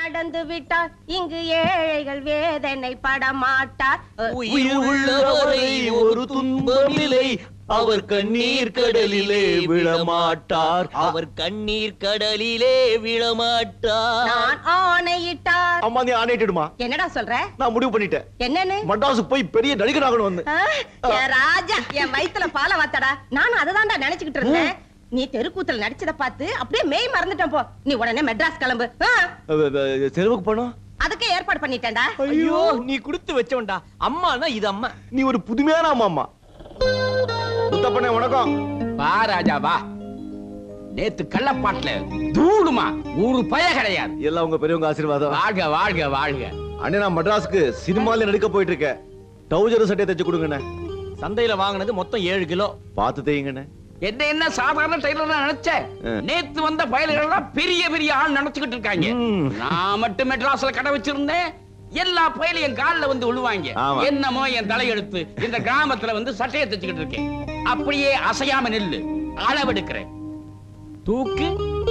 நடந்து விட்டார் இங்கு ஏழைகள் வேதனை படமாட்டார் அஹ், உயிர் உள்ளவரை ஒரு துன்பமில்லை அவர் கண்ணீர் கடலிலே விழமாட்டார் அவர் கண்ணீர் கடலிலே விழமாட்டார் நான் ஆணையிட்டார் அம்மா நீ ஆணையிட்டுடுமா என்னடா சொல்ற நான் முடிவு பண்ணிட்டேன் என்னன்னு மட்ராஸுக்கு போய் பெரிய நடிகர் ஆகணும் வந்து ஆ, என் ராஜா என் வயித்துல பால வாத்தடா நானும் அததான்டா நினைச்சுக்கிட்டு இருந்தேன் நீ தெருக்கூத்துல நடிச்சத பார்த்து அப்படியே மெய் மறந்துட்டேன் போ நீ உடனே மெட்ராஸ் கிளம்பு ஆ, செலவுக்கு பணம் அதுக்கே ஏற்பாடு பண்ணிட்டேன்டா ஐயோ நீ கொடுத்து வச்சவன்டா அம்மானா இது அம்மா நீ ஒரு புதுமையான அம்மா அம்மா முத்தப்பண்ணே வணக்கம் வா ராஜா வா நேத்து கள்ளப்பாட்டுல தூளுமா ஒரு பய கிடையாது எல்லாம் உங்க பெரியவங்க ஆசீர்வாதம் வாழ்க வாழ்க வாழ்க அண்ணே நான் மெட்ராஸ்க்கு சினிமால நடிக்க போயிட்டு இருக்கேன் டவுஜர் சட்டையை தைச்சு கொடுங்கண்ணே சந்தையில வாங்குனது மொத்தம் ஏழு கிலோ பார்த்து தையுங்கண்ணே என்ன என்ன சாதாரண டெய்லர் நினைச்சேன் ஆ. நேத்து வந்த பயல்கள் எல்லாம் பெரிய பெரிய ஆள் நினைச்சுக்கிட்டு இருக்காங்க ம். நான் மட்டும் மெட்ராஸ்ல கடை வச்சிருந்தேன் எல்லா பயலும் என் கால்ல வந்து விழுவாங்க ஆமா. என்னமோ என் தலையெழுத்து இந்த கிராமத்துல வந்து சட்டையை தச்சுக்கிட்டு இருக்கேன் அப்படியே அசையாம நில்லு அளவெடுக்கிறேன் தூக்கு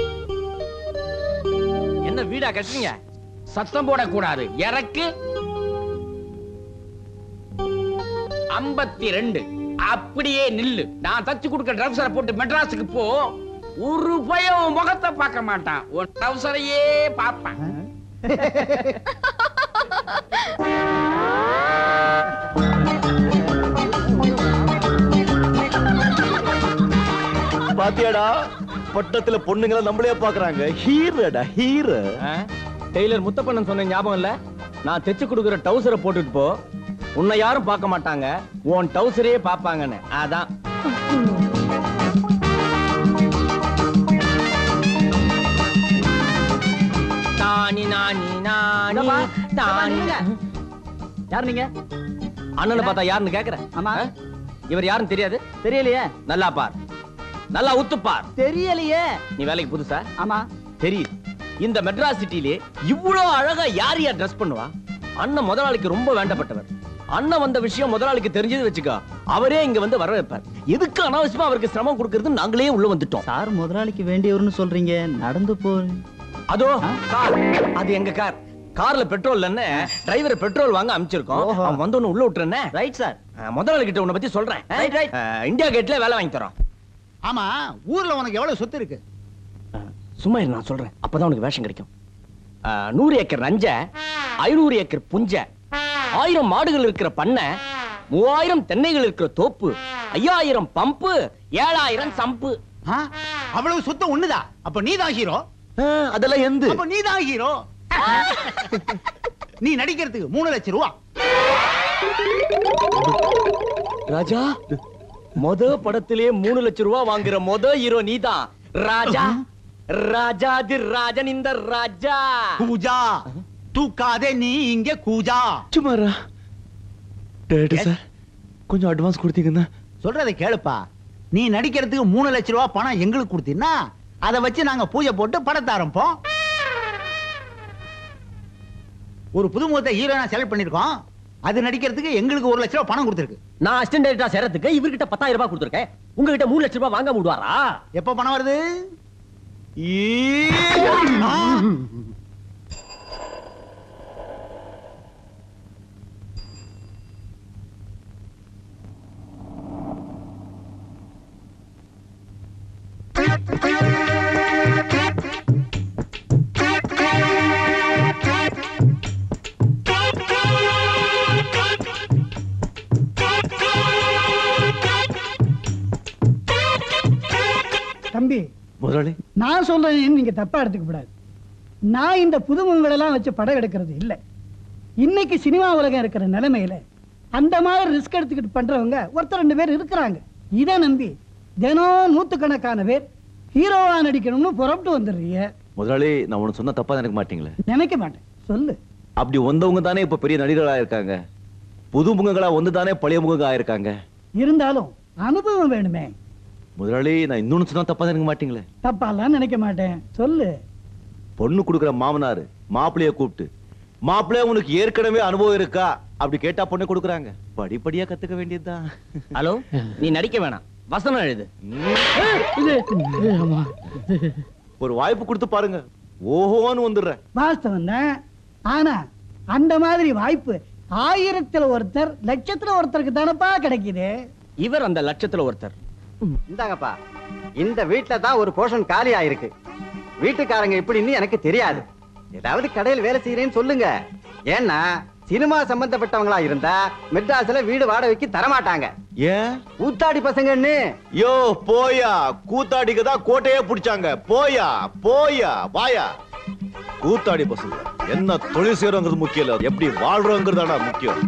என்ன வீடா கட்டுறீங்க சத்தம் போடக்கூடாது இறக்கு ஐம்பத்தி ரெண்டு அப்படியே நில்லு நான் தச்சு கொடுக்க ட்ரௌசரை போட்டு மெட்ராஸுக்கு போ ஒரு பயம் உன் முகத்தை பார்க்க மாட்டான் உன் ட்ரௌசரையே பார்ப்பான் பாத்தியாடா பட்டத்துல பொண்ணுங்களை நம்மளே பாக்குறாங்க ஹீரோடா ஹீரோ ஆ? டெய்லர் முத்தப்பண்ணன் சொன்ன ஞாபகம் இல்ல நான் தைச்சு கொடுக்குற டவுசரை போட்டுட்டு போ உன்னை யாரும் பார்க்க மாட்டாங்க உன் டவுசரே பார்ப்பாங்கன்னு அதான் தானி நானி நானி என்னப்பா? தானி என்னப்பா யார் நீங்க அண்ணனை பார்த்தா யாருன்னு கேக்குறேன் ஆமா. ஆ? இவர் யாருன்னு தெரியாது தெரியலையே நல்லா பார் நல்லா உத்து பார் தெரியலையே நீ வேலைக்கு புதுசா ஆமா தெரியுது இந்த மெட்ராஸ் சிட்டிலே இவ்ளோ அழகா யார் யார் ட்ரெஸ் பண்ணுவா அண்ணன் முதலாளிக்கு ரொம்ப வேண்டப்பட்டவர் அண்ணன் வந்த விஷயம் முதலாளிக்கு தெரிஞ்சது வச்சுக்கோ அவரே இங்க வந்து வர வைப்பார் எதுக்கு அனாவசியமா அவருக்கு சிரமம் கொடுக்கறது நாங்களே உள்ள வந்துட்டோம் சார் முதலாளிக்கு வேண்டியவர்னு சொல்றீங்க நடந்து போ அதோ கார் அது எங்க கார் கார்ல பெட்ரோல் இல்லன்னு டிரைவர் பெட்ரோல் வாங்க அனுப்பிச்சிருக்கோம் ஓஹோ. அவன் வந்து உள்ள விட்டுறேன் ரைட் சார் முதலாளி கிட்ட உன்னை பத்தி சொல்றேன் Right, right. அஹ், இந்தியா கேட்ல வேலை வாங்கி தரோம் ஆமா ஊர்ல உனக்கு எவ்வளவு சொத்து இருக்கு அஹ், சும்மா இரு, நான் சொல்றேன் அப்பதான் உனக்கு வேஷம் கிடைக்கும் அஹ், நூறு ஏக்கர் நஞ்ச ஐநூறு ஏக்கர் புஞ்ச ஆயிரம் மாடுகள் இருக்கிற பண்ணை மூவாயிரம் தென்னைகள் இருக்கிற தோப்பு ஐயாயிரம் பம்பு ஏழாயிரம் சம்பு ஆ? அவ்வளவு சொத்து ஒண்ணுதா அப்ப நீ தான் ஹீரோ அஹ், அதெல்லாம் எந்து அப்ப நீ தான் ஹீரோ நீ நடிக்கிறதுக்கு மூணு லட்சம் ரூபா ராஜா மொத படத்திலே மூணு லட்சம் ரூபாய் வாங்குற மொத ஹீரோ நீதான் ராஜா ராஜாதி ராஜன் இந்த ராஜா கூஜா தூக்காதே நீ இங்க கூஜா சும்மாரா டேரக்டர் சார் கொஞ்சம் அட்வான்ஸ் கொடுத்தீங்கன்னா சொல்றதை கேளுப்பா நீ நடிக்கிறதுக்கு மூணு லட்சம் ரூபா பணம் எங்களுக்கு கொடுத்தீங்கன்னா அதை வச்சு நாங்க பூஜை போட்டு படத்தை ஆரம்பிப்போம் ஒரு புதுமுகத்தை ஹீரோனா செலக்ட் பண்ணிருக்கோம் அது நடிக்கிறதுக்கு எங்களுக்கு ஒரு லட்சம் ரூபா பணம் கொடுத்துருக்கு நான் அசிஸ்டன்ட் டைரக்டரா சேரத்துக்கு இவர்கிட்ட பத்தாயிரம் ரூபாய் கொடுத்துருக்கேன் உங்ககிட்ட மூணு லட்சம் ரூபாய் வாங்க முடிவாரா எப்ப பணம் வருது ஆ? தம்பி முதலாளி நான் சொல்றேன் நீங்க தப்பா எடுத்துக்க கூடாது நான் இந்த புதுமுகங்கள் எல்லாம் வச்சு படம் எடுக்கிறது இல்ல இன்னைக்கு சினிமா உலகம் இருக்கிற நிலைமையில அந்த மாதிரி ரிஸ்க் எடுத்துக்கிட்டு பண்றவங்க ஒருத்தர் ரெண்டு பேர் இருக்கிறாங்க இதை நம்பி தினம் நூத்துக்கணக்கான பேர் ஹீரோவா நடிக்கணும்னு புறப்பட்டு வந்துடுறீங்க முதலாளி நான் உனக்கு சொன்ன தப்பா நினைக்க மாட்டீங்களே நினைக்க மாட்டேன் சொல்லு அப்படி வந்தவங்க தானே இப்ப பெரிய நடிகர்களா இருக்காங்க புது முகங்களா வந்து தானே பழைய முகங்க ஆயிருக்காங்க இருந்தாலும் அனுபவம் வேணுமே முதலாளி நான் இன்னொன்னு சொன்னா தப்பா நினைக்க மாட்டீங்களே தப்பாலாம் நினைக்க மாட்டேன் சொல்லு பொண்ணு கொடுக்குற மாமனாரு மாப்பிளைய கூப்பிட்டு மாப்பிள்ளைய உனக்கு ஏற்கனவே அனுபவம் இருக்கா அப்படி கேட்டா பொண்ணு கொடுக்குறாங்க படிப்படியா கத்துக்க வேண்டியதுதான் ஹலோ நீ நடிக்க வேணாம் வசனம் எழுது ஒரு வாய்ப்பு கொடுத்து பாருங்க ஓஹோன்னு வந்துடுறேன் வாஸ்தவம் தான் ஆனா அந்த மாதிரி வாய்ப்பு ஆயிரத்துல ஒருத்தர் லட்சத்துல ஒருத்தருக்கு தானப்பா கிடைக்குது இவர் அந்த லட்சத்துல ஒருத்தர் இந்தாங்கப்பா இந்த வீட்ல தான் ஒரு போர்ஷன் காலி ஆயிருக்கு வீட்டுக்காரங்க இப்படின்னு எனக்கு தெரியாது ஏதாவது கடையில் வேலை செய்யறேன்னு சொல்லுங்க ஏன்னா சினிமா சம்பந்தப்பட்டவங்களா இருந்தா மெட்ராஸ்ல வீடு வாடகைக்கு தரமாட்டாங்க ஏன் கூத்தாடி பசங்கன்னு யோ போயா கூத்தாடிக்கு தான் கோட்டையே பிடிச்சாங்க போயா போயா வாயா கூத்தாடி பசங்க என்ன தொழில் செய்யறோங்கிறது முக்கியம் இல்ல எப்படி வாழ்றோங்கிறதாடா முக்கியம்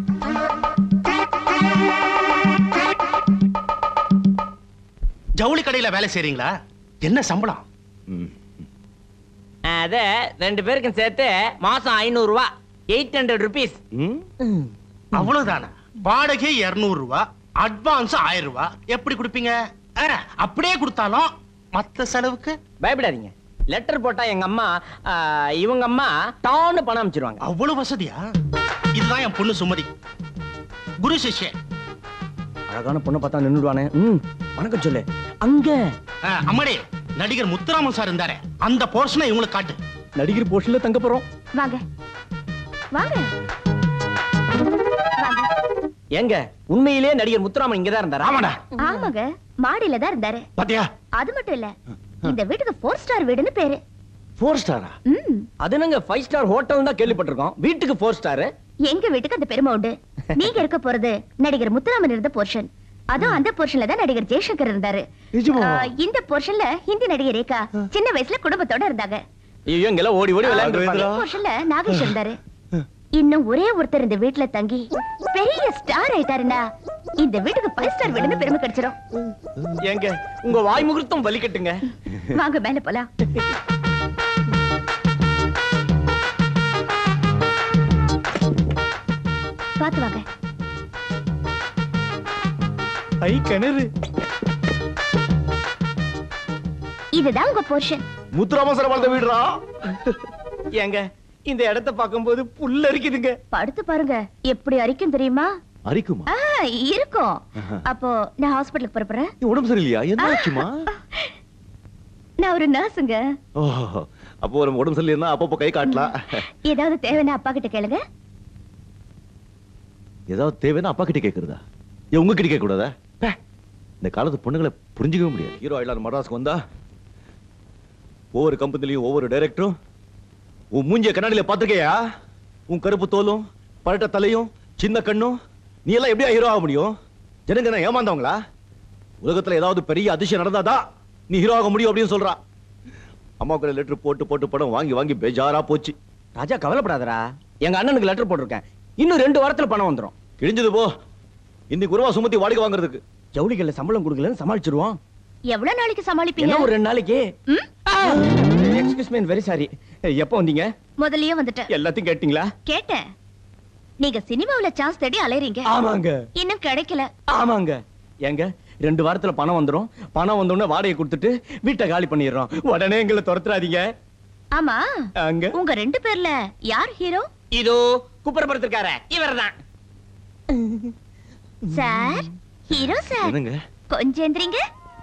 ஜவுளி கடையில வேலை செய்றீங்களா என்ன சம்பளம் ம். அத ரெண்டு பேருக்கும் சேர்த்து மாசம் ஐநூறு ரூபா எயிட் ஹண்ட்ரட் ருபீஸ் ம்? அவ்வளவுதானா வாடகை 200 ரூபாய் அட்வான்ஸ் ஆயிரம் ரூபாய் எப்படி கொடுப்பீங்க அட, அப்படியே கொடுத்தாலும் மத்த செலவுக்கு பயப்படாதீங்க லெட்டர் போட்டா எங்க அம்மா ஆ, இவங்க அம்மா டான்னு பணம் அமைச்சிருவாங்க அவ்வளவு வசதியா இதுதான் என் பொண்ணு சுமதி குரு சிஷ்யன் அழகான பொண்ணை பார்த்தா நின்னுடுவானே ம் வணக்கம் சொல்லு அங்க அஹ், அம்மாடி நடிகர் முத்துராமன் சார் இருந்தாரே அந்த போர்ஷனை இவங்களுக்கு காட்டு நடிகர் போஷன்ல தங்க போறோம் வாங்க வாங்க வாங்க ஏங்க உண்மையிலேயே நடிகர் முத்துராமன் இங்கதான் இருந்தாரா ஆமாடா ஆமாங்க மாடியில தான் இருந்தாரு பாத்தியா அது மட்டும் இல்ல இந்த வீட்டுக்கு ஃபோர் ஸ்டார் வீடுன்னு பேரு ஃபோர் ஸ்டாரா ம் அது என்னங்க ஃபைவ் ஸ்டார் ஹோட்டல் தான் கேள்விப்பட்டிருக்கோம் வீட்டுக்கு ஃபோர் ஸ்டார் எங்க வீட்டுக்கு அந்த பெருமை உண்டு நீங்க இருக்க போறது நடிகர் முத்துராமன் இருந்த போர்ஷன் அதுவும் அந்த போர்ஷன்ல தான் நடிகர் ஜெய்சங்கர் இருந்தாரு நிஜமா? ஆ, இந்த போர்ஷன்ல ஹிந்தி நடிகை ரேகா சின்ன வயசுல குடும்பத்தோட இருந்தாங்க ஐயோ இங்கெல்லாம் ஓடி ஓடி விளையாண்டு போர்ஷன்ல நாகேஷ் இருந்தாரு இன்னும் ஒரே ஒருத்தர் இந்த வீட்டுல தங்கி பெரிய ஸ்டார் ஆயிட்டாருன்னா இந்த வீட்டுக்கு ஃபைவ் ஸ்டார் வீடுன்னு பெருமை கிடைச்சிரும் ஏங்க உங்க வாய் முகூர்த்தம் வலிக்கட்டுங்க வாங்க மேல போலாம் பாத்து வாங்க ஐ கிணறு இதுதான் உங்க போர்ஷன் முத்துராமன் சார் வாழ்ந்த வீடுறா ஏங்க இந்த இடத்த பார்க்கும்போது புல்ல இருக்குதுங்க படுத்து பாருங்க எப்படி அரிக்கும் தெரியுமா அரிக்குமா ஆ, இருக்கும் அப்போ நான் ஹாஸ்பிடலுக்கு புறப்படுறேன் நீ உடம்பு சரியில்லையா என்ன ஆச்சுமா நான் ஒரு நர்ஸுங்க ஓ அப்போ ஒரு உடம்பு சரியில்லையா அப்பப்போ கை காட்டலாம் ஏதாவது தேவைன்னா அப்பா கிட்ட கேளுங்க ஏதாவது தேவைன்னா அப்பா கிட்ட கேக்குறதா ஏன் உங்க கிட்ட கேட்க கூடாதா பே, இந்த காலத்து பொண்ணுங்களை புரிஞ்சுக்கவே முடியாது ஹீரோ ஆயிலார் மட்ராஸ்க்கு வந்தா ஒவ்வொரு கம்பெனிலையும் ஒவ்வொரு டைரக்டரும் உன் மூஞ்சிய கண்ணாடியில பாத்துருக்கையா உன் கருப்பு தோலும் பரட்ட தலையும் சின்ன கண்ணும் நீ எல்லாம் எப்படியா ஹீரோ ஆக முடியும் ஜனங்க என்ன ஏமாந்தவங்களா உலகத்துல ஏதாவது பெரிய அதிசயம் நடந்தாதான் நீ ஹீரோ ஆக முடியும் அப்படின்னு சொல்றா அம்மா கூட லெட்டர் போட்டு போட்டு படம் வாங்கி வாங்கி பேஜாரா போச்சு ராஜா கவலைப்படாதடா எங்க அண்ணனுக்கு லெட்டர் போட்டிருக்கேன் இன்னும் ரெண்டு வாரத்துல பணம் வந்துரும் கிழிஞ்சது போ இன்னைக்கு ரூபா சுமத்தி வாடகை வாங்குறதுக்கு ஜவுளிகள்ல சம்பளம் கொடுக்கலன்னு சமாளிச்சிருவோம் எவ்வளவு நாளைக்கு என்ன சமாளிப்பீங்க ஒரு ரெண்டு நாளைக்கு ம்? எக்ஸ்கியூஸ் மீ வெரி சாரி எப்போ வந்தீங்க முதல்லயே வந்துட்டேன் எல்லாத்தையும் கேட்டீங்களா கேட்டேன் நீங்க சினிமாவுல சான்ஸ் தேடி அலையறீங்க ஆமாங்க இன்னும் கிடைக்கல ஆமாங்க ஏங்க ரெண்டு வாரத்துல பணம் வந்துரும் பணம் வந்தோடனே வாடகை கொடுத்துட்டு வீட்டை காலி பண்ணிடுறோம் உடனே எங்களை துரத்துறாதீங்க ஆமா அங்க உங்க ரெண்டு பேர்ல யார் ஹீரோ இதோ குப்புறப்படுத்திருக்கார இவர்தான் சார் ஹீரோ சார் என்னங்க கொஞ்சம் எந்திரிங்க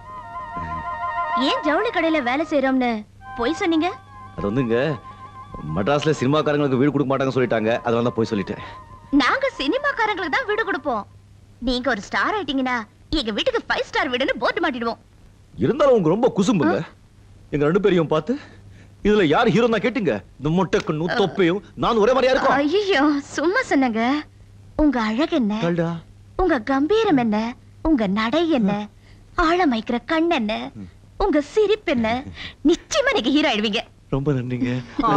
ஏன் ஜவுளி கடையில வேலை செய்யறோம்னு பொய் சொன்னீங்க அது வந்துங்க மெட்ராஸ்ல சினிமாக்காரங்களுக்கு வீடு கொடுக்க மாட்டாங்கன்னு சொல்லிட்டாங்க அதனால தான் போய் சொல்லிட்டேன் நாங்க சினிமாக்காரங்களுக்கு தான் வீடு கொடுப்போம் நீங்க ஒரு ஸ்டார் ஆயிட்டீங்கன்னா எங்க வீட்டுக்கு ஃபைவ் ஸ்டார் வீடுன்னு போர்டு மாட்டிடுவோம் இருந்தாலும் உங்க ரொம்ப குசும்புங்க எங்க ரெண்டு பேரையும் பார்த்து இதுல யார் ஹீரோ தான் கேட்டுங்க இந்த மொட்டை கண்ணும் தொப்பையும் நான் ஒரே மாதிரியா இருக்கும் ஐயோ சும்மா சொன்னங்க உங்க அழகு என்ன கல்டா உங்க கம்பீரம் என்ன உங்க நடை என்ன ஆழமைக்கிற கண் என்ன உங்க சிரிப்பு என்ன நிச்சயமா நீங்க ஹீரோ ஆயிடுவீங்க ரொம்ப நன்றிங்க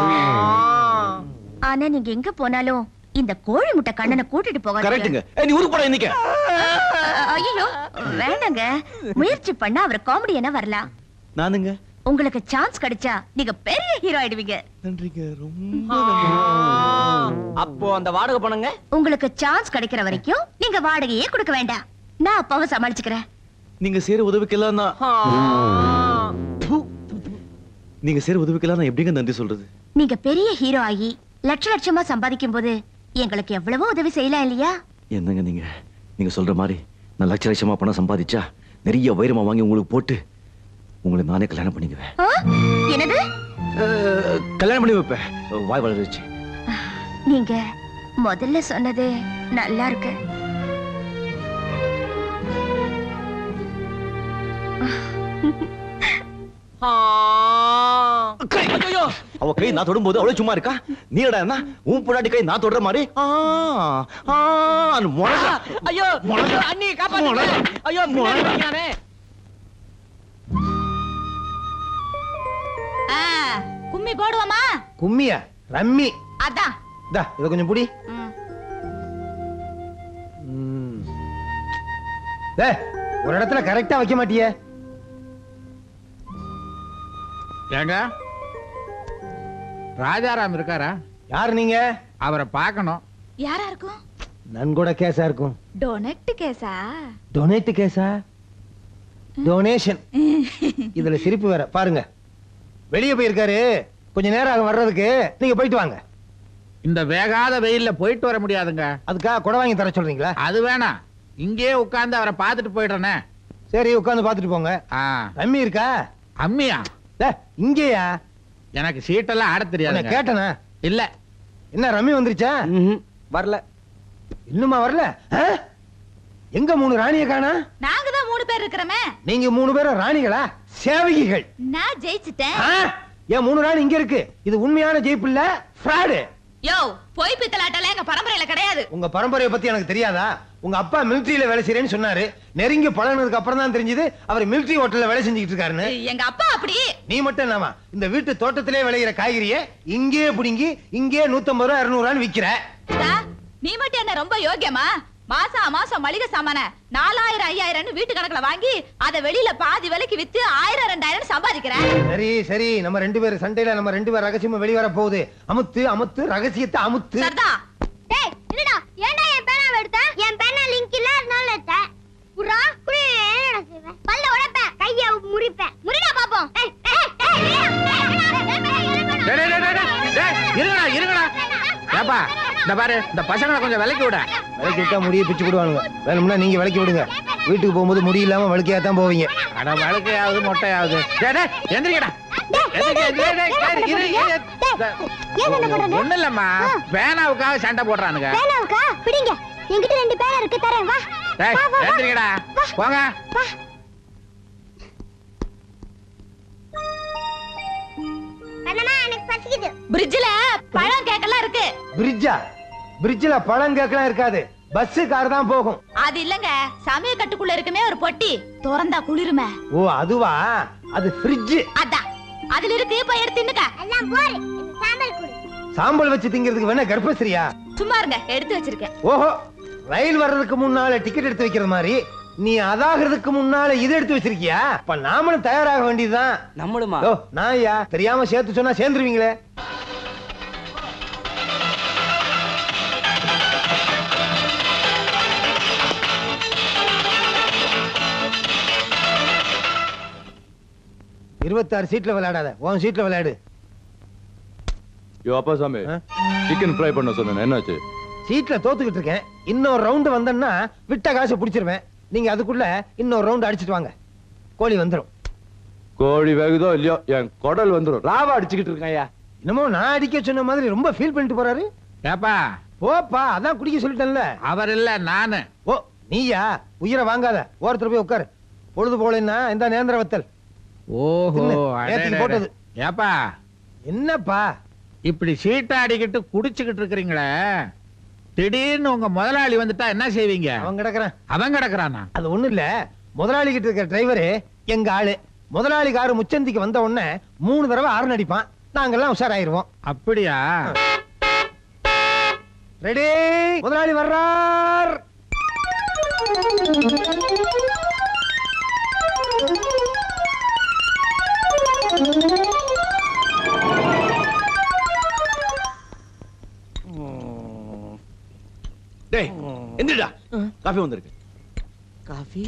ஆனா நீங்க எங்க போனாலும் இந்த கோழி முட்டை கண்ணனை கூட்டிட்டு போகாதீங்க கரெக்ட்டுங்க ஏய், நீ ஊருக்கு போட இன்னைக்கு ஐயோ வேண்டாங்க முயற்சி பண்ணா அவர் காமெடி என்ன வரலாம் நானுங்க உங்களுக்கு சான்ஸ் கிடைச்சா நீங்க பெரிய ஹீரோ ஆயிடுவீங்க நன்றிங்க ரொம்ப அப்போ அந்த வாடகை பணங்க உங்களுக்கு சான்ஸ் கிடைக்கிற வரைக்கும் நீங்க வாடகையே கொடுக்க வேண்டாம் நான் அப்பாவை சமாளிச்சுக்கிறேன் நீங்க செய்யற உதவிக்கெல்லாம் நான் ப்பு. நீங்க செய்யற உதவிக்கெல்லாம் நான் எப்படிங்க நன்றி சொல்றது நீங்க பெரிய ஹீரோ ஆகி லட்ச லட்சமா சம்பாதிக்கும் போது எங்களுக்கு எவ்வளவோ உதவி செய்யலாம் இல்லையா என்னங்க நீங்க நீங்க சொல்ற மாதிரி நான் லட்ச லட்சமா பணம் சம்பாதிச்சா நிறைய வைரமா வாங்கி உங்களுக்கு போட்டு உங்களை நானே கல்யாணம் பண்ணிக்குவேன் ஆ? என்னது அஹ், கல்யாணம் பண்ணி வைப்பேன் வாய் வளர்ச்சி நீங்க முதல்ல சொன்னது நல்லா இருக்கு அவ கை நான் தொடும்போது அவளே சும்மா இருக்கா நீ என்ன உன் பொண்டாட்டி கை நான் தொடுற மாதிரி ஆ, ஆ, ன்னு முழங்குறா. ஐயோ முழங்குறா. அண்ணி காப்பாத்துங்க முழங்குறா. ஐயோ பின்னாடி முழங்குறா. நிக்கிறானே. கும்மி போடுவோமா கும்மியா ரம்மி அதான் இந்தா இத கொஞ்சம் புடி ம். ம். டேய், ஒரு இடத்துல கரெக்டா வைக்க மாட்டியே ஏங்க ராஜாராம் இருக்காரா யார் நீங்க அவரை பார்க்கணும் யாரா இருக்கும் நன்கொட கேஸா இருக்கும் டொனெக்ட் கேஸா டொனேட் கேஸா டொனேஷன் இதுல சிரிப்பு வேற பாருங்க வெளியே போயிருக்காரு கொஞ்ச நேரம் ஆகும் வர்றதுக்கு நீங்க போயிட்டு வாங்க இந்த வேகாத வெயில்ல போயிட்டு வர முடியாதுங்க அதுக்காக குடை வாங்கி தர சொல்றீங்களா அது வேணாம் இங்கேயே உட்கார்ந்து அவரை பார்த்துட்டு போயிடுறேனே சரி உட்கார்ந்து பார்த்துட்டு போங்க ஆ ரம்மி இருக்கா அம்மியா டேய், இங்கேயா எனக்கு சீட்டெல்லாம் ஆட உன்னை தெரியாது கேட்டனா இல்ல என்ன ரம்மி வந்துருச்சா வரல இன்னுமா வரல ஆ? எங்க மூணு ராணிய காணா நாங்க தான் மூணு பேர் இருக்கிறோமே நீங்க மூணு பேரும் ராணிகளா சேவகிகள் நான் ஜெயிச்சிட்டேன் ஆ? ஏன் மூணு ராணி இங்க இருக்கு இது உண்மையான ஜெயிப்பு இல்ல ஃப்ராடு யோ பொய் பித்தலாட்டெல்லாம் எங்க பரம்பரையில கிடையாது உங்க பரம்பரையை பத்தி எனக்கு தெரியாதா உங்க அப்பா மிலிட்டரியில வேலை செய்யறேன்னு சொன்னாரு நெருங்கி பழகுனதுக்கு அப்புறம் தான் தெரிஞ்சது அவர் மிலிட்டரி ஹோட்டல்ல வேலை செஞ்சுக்கிட்டு இருக்காருன்னு எங்க அப்பா அப்படி நீ மட்டும் என்னவா இந்த வீட்டு தோட்டத்திலே விளையிற காய்கறியை இங்கேயே புடுங்கி இங்கேயே நூத்தம்பது ரூபா இருநூறு ரூபான்னு விக்கிற டா, நீ மட்டும் என்ன ரொம்ப யோக்கியமா மாசம் மாசம் மளிகை சாமான நாலாயிரம் ஐயாயிரம் வீட்டு கணக்குல வாங்கி அத வெளியில பாதி விலைக்கு வித்து ஆயிரம் ரெண்டாயிரம் சம்பாதிக்கிறேன் சரி சரி நம்ம ரெண்டு பேரும் சண்டையில நம்ம ரெண்டு பேரும் ரகசியமா வெளிவர போகுது அமுத்து அமுத்து ரகசியத்தை அமுத்து சர்தா டேய் என்னடா ஏன்டா என் பேனாவை எடுத்த என் பேனா லிங்க் இல்ல அதனால எடுத்தேன் புறா புரி என்னடா செய்வேன் பல்ல உடைப்பேன் கைய முறிப்பேன் முறிடா பாப்போம் ஏய், ஏய், ஏய், ஏய், ஏய், டேய், டேய், டேய், டேய், டேய், டேய், இருங்கடா இருங்கடா ஏப்பா இந்த பாரு இந்த பசங்களை கொஞ்சம் விலைக்கு விட விலைக்கு விட்டா முடிய பிச்சு விடுவானுங்க வேணும்னா நீங்க விலைக்கு விடுங்க வீட்டுக்கு போகும்போது முடி இல்லாம விளக்கியா தான் போவீங்க அட வழுக்கையாவது மொட்டையாவது டேய், டேய், எந்திரிக்கடா எந்திரிக்க, டேய், டேய், டேய், இரு, இரு. ஏன் என்ன பண்றீங்க? ஒண்ணும் இல்லம்மா பேனாவுக்காக சண்டை போடுறானுங்க பேனாவுக்கா பிடிங்க என்கிட்ட ரெண்டு பேனா இருக்கு தரேன் வா டேய், வா, வா, வா. எந்திரிக்கடா போங்க வா கண்ணம்மா எனக்கு பசிக்குது பிரிட்ஜ்ல பழம் கேக்கெல்லாம் இருக்கு பிரிட்ஜா பிரிட்ஜ்ல பழம் கேக்கலாம் இருக்காது பஸ் கார் தான் போகும் அது இல்லங்க சமய கட்டுக்குள்ள இருக்குமே ஒரு பொட்டி திறந்தா குளிருமே ஓ அதுவா அது ஃப்ரிட்ஜ் அதான் அதுல இருக்கு போய் எடுத்து தின்னுக்க எல்லாம் போரு சாம்பல் கொடு சாம்பல் வச்சு திங்கிறதுக்கு வேணா கர்ப்பஸ்ரீயா சும்மா இருங்க எடுத்து வச்சிருக்கேன் ஓஹோ ரயில் வர்றதுக்கு முன்னால டிக்கெட் எடுத்து வைக்கிற மாதிரி நீ அதாகிறதுக்கு முன்னால இது எடுத்து வச்சிருக்கியா அப்ப நாமளும் தயாராக வேண்டியதுதான் நம்மளுமா ஓ நான் ஐயா தெரியாம சேர்த்து சொன்னா சேர்ந்துருவீங்களே இருபத்தாறு சீட்ல விளையாடாத உன் சீட்ல விளையாடு யோ அப்பா சாமி ஆ? சிக்கன் ஃப்ரை பண்ண சொன்னேன் என்னாச்சு சீட்ல தோத்துக்கிட்டு இருக்கேன் இன்னொரு ரவுண்டு வந்தேன்னா விட்ட காசை பிடிச்சிருவேன் நீங்க அதுக்குள்ள இன்னொரு ரவுண்டு அடிச்சிட்டு வாங்க கோழி வந்துரும் கோழி வேகுதோ இல்லையோ என் குடல் வந்துரும் ராவா அடிச்சுக்கிட்டு இருக்கேன் ஐயா என்னமோ நான் அடிக்க சொன்ன மாதிரி ரொம்ப ஃபீல் பண்ணிட்டு போறாரு ஏப்பா போப்பா அதான் குடிக்க சொல்லிட்டேன்ல அவர் இல்ல நானு ஓ நீயா உயிரை வாங்காத ஓரத்துல போய் உட்காரு பொழுது போலன்னா இந்த நேந்திர வத்தல் ஓஹோ தின்னு. அடே, நேத்துக்கு அடே, போட்டது. அடே. ஏப்பா என்னப்பா இப்படி சீட்டை அடிக்கிட்டு குடிச்சுக்கிட்டு இருக்கிறீங்களே திடீர்னு உங்க முதலாளி வந்துட்டா என்ன செய்வீங்க அவன் கிடக்குறான் அவன் கிடக்குறானா அது ஒண்ணு இல்ல முதலாளி கிட்ட இருக்கிற டிரைவரு எங்க ஆளு முதலாளி காரு முச்சந்திக்கு வந்த உடனே மூணு தடவை ஆறு அடிப்பான் நாங்கெல்லாம் உஷாராயிருவோம் அப்படியா ரெடி முதலாளி வர்றார் டேய் எந்திரிடா காஃபி வந்திருக்கு காஃபி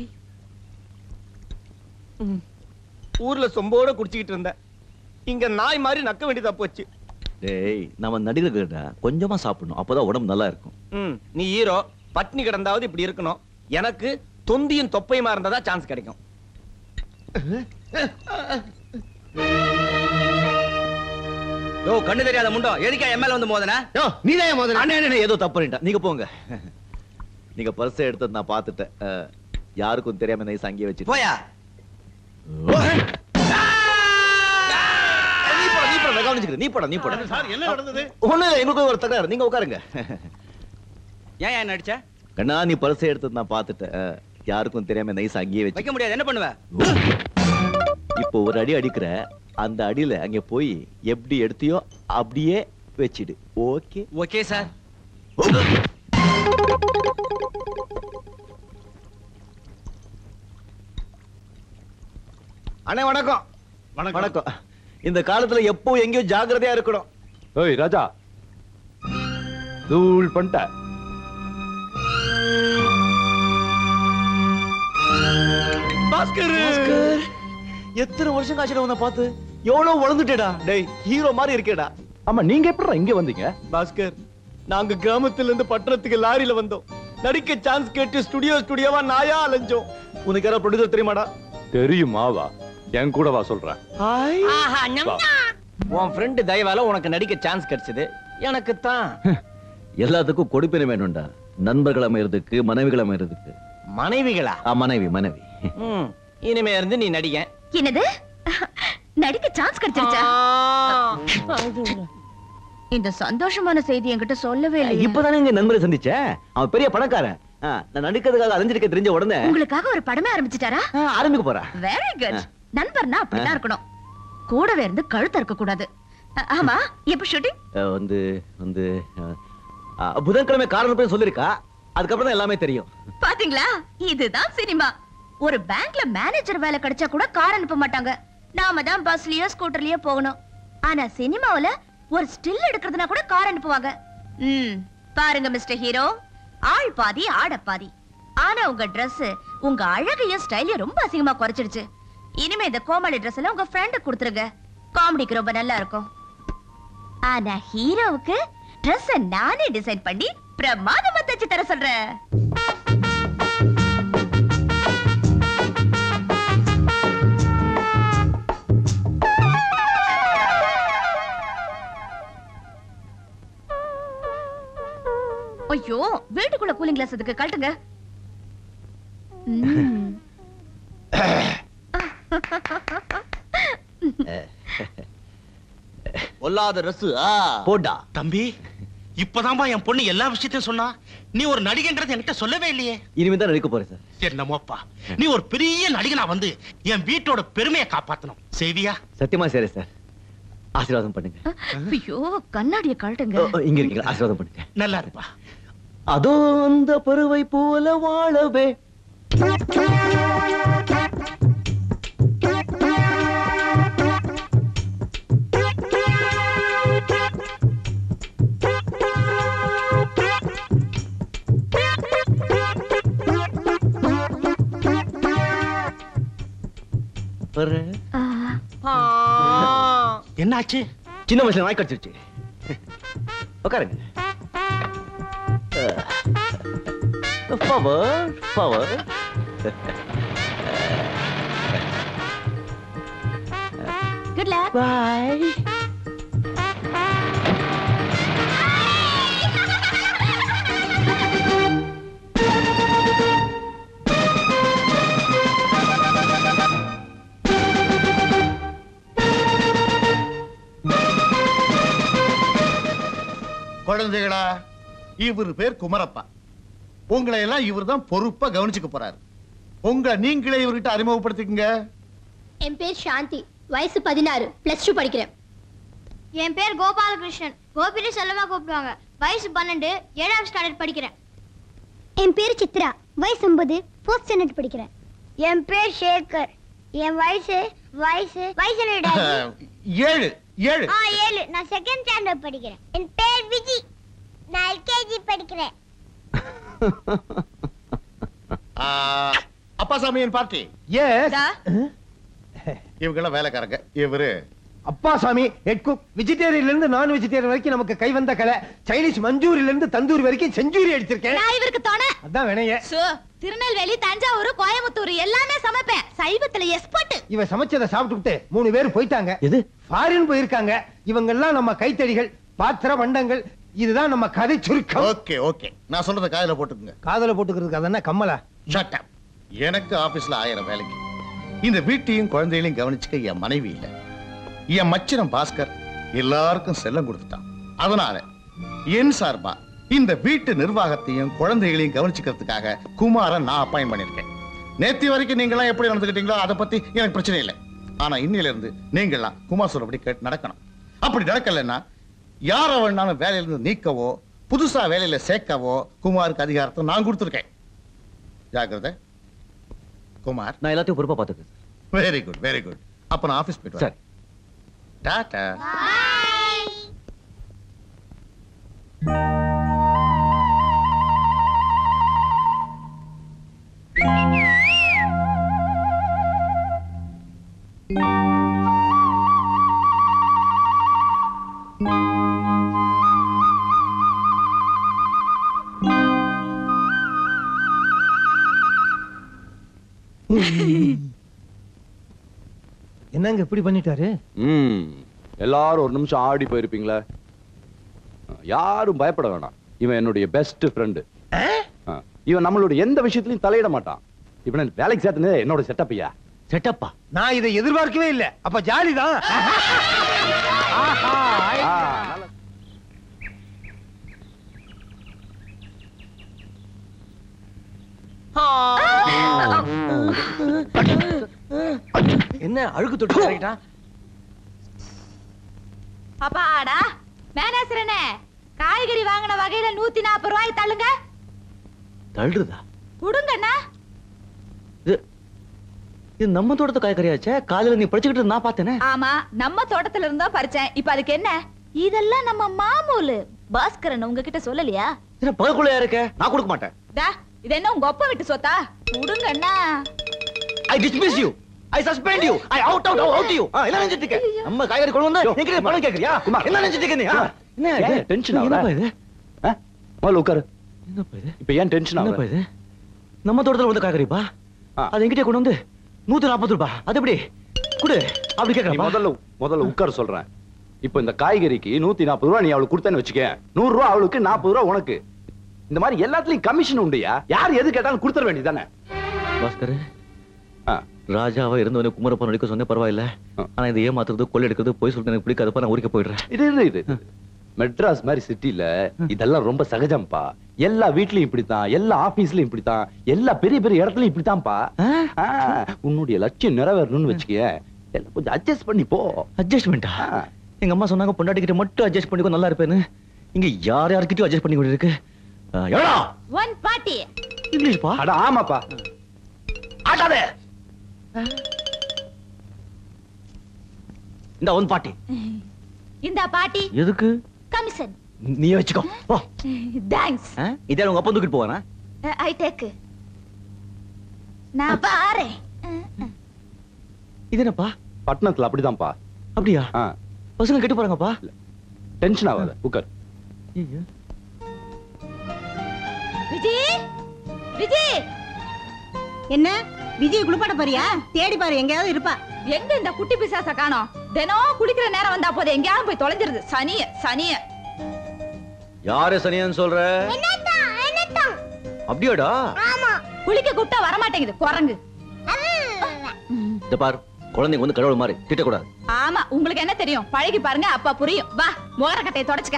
ஊர்ல சொம்போட குடிச்சிக்கிட்டு இருந்தேன் இங்க நாய் மாதிரி நக்க வேண்டியதா போச்சு டேய் நம்ம நடிகர்கிட்ட கொஞ்சமா சாப்பிடணும் அப்பதான் உடம்பு நல்லா இருக்கும் ம் நீ ஹீரோ பட்னி கிடந்தாவது இப்படி இருக்கணும் எனக்கு தொந்தியும் தொப்பையுமா இருந்தா சான்ஸ் கிடைக்கும் யோ கண்ணு தெரியாத முண்டோ எதுக்கா என் மேல வந்து மோதன யோ நீதான் முதல்ல அண்ணே அண்ணே, ஏதோ தப்பு பண்ணிட்டேன் நீங்க போங்க நீங்க பர்ஸ் எடுத்தது நான் பார்த்துட்டேன் அஹ், யாருக்கும் தெரியாம நைஸ் அங்கேயே வச்சு போயா நீ போடா நீ போடா நான் கவனிச்சுக்கிறேன் நீ போடா நீ போடா சார் என்ன நடந்தது ஒண்ணு இல்லை எங்களுக்கு ஒரு தகராறு நீங்க உட்காருங்க ஏன் ஏன் நடிச்ச கண்ணா நீ பர்ஸ் எடுத்தது நான் பார்த்துட்டேன் அஹ், யாருக்கும் தெரியாம நைஸ் அங்கேயே வச்சு வைக்க முடியாது என்ன பண்ணுவ இப்போ ஒரு அடி அடிக்கிற அந்த அடியில அங்க போய் எப்படி எடுத்தியோ அப்படியே வச்சிடு ஓகே ஓகே சார் அண்ணே வணக்கம் வணக்கம் இந்த காலத்துல எப்போ எங்கேயோ ஜாக்கிரதையா இருக்கணும் ஏய் ராஜா தூள் பண்ணிட்ட பாஸ்கர் எத்தனை வருஷம் காய்ச்சல உன்னை பார்த்து எவ்வளவு வளர்ந்துட்டேடா டேய் ஹீரோ மாதிரி இருக்கேடா ஆமா நீங்க எப்படி இங்க வந்தீங்க பாஸ்கர் நாங்க கிராமத்துல இருந்து பட்டணத்துக்கு லாரியில வந்தோம் நடிக்க சான்ஸ் கேட்டு ஸ்டுடியோ ஸ்டுடியோவா நாயா அலைஞ்சோம் உனக்கு யாரோ ப்ரொடியூசர் தெரியுமாடா தெரியுமாவா என் கூட வா சொல்றேன் வா. உன் ஃப்ரெண்டு தயவால உனக்கு நடிக்க சான்ஸ் கிடைச்சது எனக்கு தான் எல்லாத்துக்கும் கொடுப்பினை வேணும்டா நண்பர்கள் அமையறதுக்கு மனைவிகள் அமையறதுக்கு மனைவிகளா ஆ, மனைவி மனைவி ம், இனிமே இருந்து நீ நடிக என்னது நடிக்க சான்ஸ் கிடைச்சிருச்சா இந்த சந்தோஷமான செய்தி என்கிட்ட சொல்லவே இல்லை இப்பதானே எங்க நண்பரை சந்திச்சேன் அவன் பெரிய பணக்காரன் ஆ, நான் நடிக்கிறதுக்காக அலைஞ்சிருக்க தெரிஞ்ச உடனே உங்களுக்காக ஒரு படமே ஆரம்பிச்சிட்டாரா ஆ, ஆரம்பிக்க போறேன் வெரி குட் நண்பர்னா அப்படிதான் இருக்கணும் கூடவே இருந்து கழுத்த இருக்க கூடாது அ- ஆமா எப்ப ஷூட்டிங் அஹ் வந்து வந்து அஹ், அஹ், புதன்கிழமை காரணம் போய் சொல்லிருக்கா அதுக்கப்புறம் தான் எல்லாமே தெரியும் பாத்தீங்களா இதுதான் சினிமா ஒரு பேங்க்ல மேனேஜர் வேலை கிடைச்சா கூட கார் அனுப்ப மாட்டாங்க நாம தான் பஸ்லயோ ஸ்கூட்டர்லயோ போகணும் ஆனா சினிமாவுல ஒரு ஸ்டில் எடுக்கிறதுனா கூட கார் அனுப்புவாங்க ம் பாருங்க மிஸ்டர் ஹீரோ ஆள் பாதி ஆட பாதி ஆனா உங்க Dress உங்க அழகையும் ஸ்டைலையும் ரொம்ப அசிங்கமா குறைச்சிடுச்சு இனிமே இந்த கோமாளி Dress எல்லாம் உங்க ஃப்ரெண்டு கொடுத்துருங்க காமெடிக்கு ரொம்ப நல்லா இருக்கும் ஆனா ஹீரோவுக்கு Dress நானே டிசைன் பண்ணி பிரமாதமா தச்சு தர சொல்றேன் ஐயோ வீட்டுக்குள்ள கூலிங் கிளாஸ் அதுக்கு கழட்டுங்க ம். பொல்லாத ரசு போடா தம்பி இப்பதான்பா என் பொண்ணு எல்லா விஷயத்தையும் சொன்னா நீ ஒரு நடிகன்றது என்கிட்ட சொல்லவே இல்லையே இனிமே தான் நடிக்க போறேன் சார் என்னமோப்பா நீ ஒரு பெரிய நடிகனா வந்து என் வீட்டோட பெருமையை காப்பாத்தணும் சேவியா சத்தியமா சரி சார் ஆசீர்வாதம் பண்ணுங்க ஐயோ கண்ணாடிய கழட்டுங்க ஓ, ஓ, இங்க இருக்கீங்க ஆசீர்வாதம் பண்ணுங்க நல்லா இருப்பா அதோ அந்த பருவை போல வாழவே பாரு. என்னாச்சு சின்ன வயசுல நாய் கடிச்சிருச்சு உட்காருங்க power power good luck bye குழந்தைகளா இவர் பேர் குமரப்பா உங்களை எல்லாம் இவர் தான் பொறுப்பா கவனிச்சுக்க போறாரு உங்களை நீங்களே இவர்கிட்ட அறிமுகப்படுத்திக்கங்க என் பேர் சாந்தி வயசு பதினாறு பிளஸ் டூ படிக்கிறேன் என் பேர் கோபாலகிருஷ்ணன் கோபிரி செல்லமா கூப்பிடுவாங்க வயசு பன்னெண்டு ஏழாம் ஸ்டாண்டர்ட் படிக்கிறேன் என் பேர் சித்ரா வயசு ஒன்பது ஃபோர்த் ஸ்டாண்டர்ட் படிக்கிறேன் என் பேர் சேகர் என் வயசு வயசு வயசு என்னடா ஏழு ஏழு ஆ ஏழு நான் செகண்ட் ஸ்டாண்டர்ட் படிக்கிறேன் என் பேர் விஜி நான் எல்கேஜி படிக்கிறேன் ஆ, அப்பா சாமியின் பார்ட்டி எஸ் இவங்க எல்லாம் வேலைக்காரங்க இவரு அப்பா சாமி ஹெட் குக் வெஜிடேரியன்ல இருந்து நான் வெஜிடேரியன் வரைக்கும் நமக்கு கை வந்த கலை சைனீஸ் மஞ்சூரியில இருந்து தந்தூரி வரைக்கும் செஞ்சுரி அடிச்சிருக்கேன் நான் இவருக்கு துணை அதான் வேணைய சோ திருநெல்வேலி தஞ்சாவூர் கோயம்புத்தூர் எல்லாமே சமைப்பேன் சைவத்துல எக்ஸ்பர்ட் இவ சமைச்சதை சாப்பிட்டுட்டு மூணு பேர் போயிட்டாங்க எது ஃபாரின் போயிருக்காங்க இவங்க எல்லாம் நம்ம கைத்தடிகள் பாத்திர வண்டங்கள் இதுதான் நம்ம கதை சுருக்கம் ஓகே ஓகே நான் சொல்றத காதுல போட்டுக்குங்க காதல போட்டுக்கிறதுக்கு அதென்ன கம்மலா ஷட் அப் எனக்கு ஆபீஸ்ல ஆயிரம் வேலைக்கு இந்த வீட்டையும் குழந்தைகளையும் கவனிச்சுக்க என் மனைவி இல்ல என் மச்சினம் பாஸ்கர் எல்லாருக்கும் செல்லம் கொடுத்துட்டான் அதனால என் சார்பா இந்த வீட்டு நிர்வாகத்தையும் குழந்தைகளையும் கவனிச்சுக்கிறதுக்காக குமாரை நான் அப்பாயின் பண்ணிருக்கேன் நேத்தி வரைக்கும் நீங்களாம் எப்படி நடந்துக்கிட்டீங்களோ அதை பத்தி எனக்கு பிரச்சனை இல்லை ஆனா இன்னையில இருந்து நீங்களாம் குமார் சொல்றபடி கேட்டு நடக்கணும் அப்படி நடக்கலைன்னா யார வேணாலும் வேலையில இருந்து நீக்கவோ புதுசா வேலையில சேர்க்கவோ குமாருக்கு அதிகாரத்தை நான் கொடுத்துருக்கேன் ஜாக்கிரதை குமார் நான் எல்லாத்தையும் பொறுப்பா பாத்துக்கிறேன் வெரி குட் வெரி குட் அப்ப நான் ஆபீஸ் போயிட்டு வரேன் டாடா என்னங்க இப்படி பண்ணிட்டாரு ம் எல்லாரும் ஒரு நிமிஷம் ஆடி போயிருப்பீங்களே யாரும் பயப்பட வேணாம் இவன் என்னுடைய பெஸ்ட் ஃப்ரெண்டு இவன் நம்மளுடைய எந்த விஷயத்திலையும் தலையிட மாட்டான் இவனை வேலைக்கு சேர்த்துனது என்னோட செட்டப்பையா செட்டப்பா நான் இதை எதிர்பார்க்கவே இல்ல அப்ப ஜாலிதான் என்ன அழுக்கு தொட்டு கரெக்டா அப்பாடா மேனேசரனே காய்கறி வாங்கின வகையில நூத்தி நாற்பது ரூபாய் தள்ளுங்க தள்ளுறதா கொடுங்கண்ணா இது இது நம்ம தோட்டத்து காய்கறியாச்சே காலையில நீ படிச்சுக்கிட்டு நான் பார்த்தேனே ஆமா நம்ம தோட்டத்துல இருந்தா பறிச்சேன் இப்ப அதுக்கு என்ன இதெல்லாம் நம்ம மாமூலு பாஸ்கரன் உங்ககிட்ட சொல்லலையா இது பகக்குள்ளையா இருக்க நான் கொடுக்க மாட்டேன் டா இது என்ன உங்க ஒப்ப விட்டு சொத்தா கொடுங்கண்ணா I dismiss you I suspend you I out out out you என்ன நினைச்சிட்டு இருக்க நம்ம காய்கறி கொண்டு வந்து நீங்க பணம் கேக்குறியா குமார். என்ன நினைச்சிட்டு இருக்க நீ ஆ? என்ன இது ஏன் டென்ஷன் என்னப்பா ஆகுற இது ஆ? முதல்ல உட்காரு என்னப்பா இது இப்ப ஏன் டென்ஷன் என்னப்பா ஆகுற இது நம்ம தோட்டத்துல வந்து காய்கறிப்பா அது எங்கிட்டே கொண்டு வந்து நூத்தி நாற்பது ரூபாய் அது எப்படி குடு அப்படி நீ கேக்குறப்பா முதல்ல முதல்ல உட்கார சொல்றேன் இப்போ இந்த காய்கறிக்கு நூத்தி நாற்பது ரூபா நீ அவளுக்கு கொடுத்தேன்னு வச்சுக்க நூறு ரூபா அவளுக்கு நாற்பது ரூபா உனக்கு இந்த மாதிரி எல்லாத்துலயும் கமிஷன் உண்டுயா யார் எது கேட்டாலும் கொடுத்துட வேண்டியதானே பாஸ்கர் ராஜாவா இருந்தவனே குமரப்பா நடிக்க சொன்னே பரவாயில்ல ஆனா இது ஏமாத்துறது கொள்ளை எடுக்கிறது போய் சொல்லிட்டு எனக்கு பிடிக்காதப்பா நான் ஊருக்கு போயிடுறேன் இது இது இது இது. மெட்ராஸ் மாதிரி சிட்டில இதெல்லாம் ரொம்ப சகஜம்ப்பா எல்லா வீட்லயும் இப்படித்தான் எல்லா ஆபீஸ்லயும் இப்படித்தான் எல்லா பெரிய பெரிய இடத்துலயும் இப்படித்தான்ப்பா ஆ, உன்னுடைய லட்சியம் நிறைவேறணும்னு வச்சுக்க எல்லாம் கொஞ்சம் அட்ஜஸ்ட் பண்ணி போ அட்ஜஸ்ட்மெண்டா எங்க அம்மா சொன்னாங்க பொண்டாட்டி கிட்ட மட்டும் அட்ஜஸ்ட் பண்ணிக்கோ நல்லா இருப்பேன்னு இங்க யார் யார்கிட்டயும் அட்ஜஸ்ட் பண்ணி கொண்டு இருக்கு ஆ, எவ்வளோ ஒன் பாட்டி இங்கிலீஷ் பா அட ஆமாப்பா ஆட்டாதே இந்த ஒன் பாட்டி இந்த பாட்டி எதுக்கு கமிஷன் நீ வச்சுக்கோ ஓ தேங்க்ஸ் ஆ? இதே உங்க அப்பா தூக்கிட்டு போவானா ஐ டேக் நான் பாறேன் இது என்னப்பா பட்டணத்துல அப்படிதான்ப்பா அப்படியா ஆ பசங்க கெட்டு போறாங்கப்பா டென்ஷன் ஆகாத உட்கார் விஜி விஜி என்ன விஜய் குளிப்பாட்ட போறியா தேடி பாரு எங்கேயாவது இருப்பா எங்க இந்த குட்டி பிசாச காணோம் தினம் குளிக்கிற நேரம் வந்தா போது எங்கேயாவது போய் தொலைஞ்சிருது சனிய சனிய யாரு சனியன்னு சொல்ற அப்படியாடா குளிக்க கூப்பிட்டா வரமாட்டேங்குது குரங்கு இந்த பார் குழந்தைங்க வந்து கடவுள் மாதிரி திட்டக்கூடாது ஆமா உங்களுக்கு என்ன தெரியும் பழகி பாருங்க அப்பா புரியும் வா முகரக்கட்டையை தொடச்சுக்க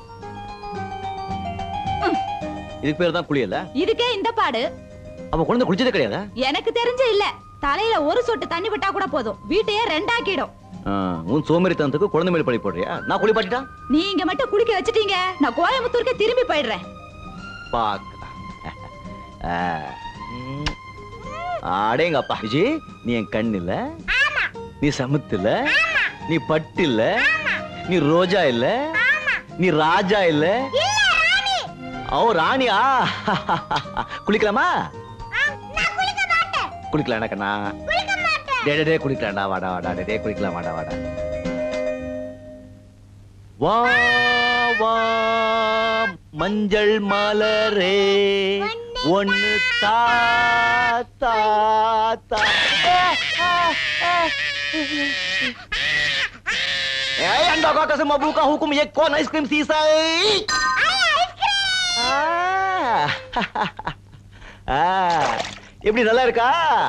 இதுக்கு பேர் தான் குளியல இதுக்கே இந்த பாடு அவ குழந்தை குளிச்சதே கிடையாதா எனக்கு தெரிஞ்சு இல்ல தலையில ஒரு சொட்டு தண்ணி விட்டா கூட போதும் வீட்டையே ரெண்டாக்கிடும் ஆ, உன் சோம்பேறித்தனத்துக்கு குழந்தை மேல பழி போடுறியா நான் குளிப்பாட்டிட்டா நீங்க மட்டும் குளிக்க வச்சிட்டீங்க நான் கோயம்புத்தூருக்கு திரும்பி போயிடுறேன் பாக்கலாம் ஆ, ம். அடேங்க அப்பா விஜய் நீ என் கண் இல்ல நீ சமுத்து இல்ல நீ பட்டு இல்ல நீ ரோஜா இல்ல நீ ராஜா இல்ல ஓ ராணியா குளிக்கலாமா குளிக்கலாம் கண்ணா டே டே, டே குளிக்கலாம்டா வாடா வாடா டே, டே குளிக்கலாம் வாடா வாடா வா வா மஞ்சள் மலரே ஒன்னு தா தா தா Eh, anda kau akan semua buka hukum ye kon aiskrim sisa. Ah. ah. எப்படி நல்லா இருக்கா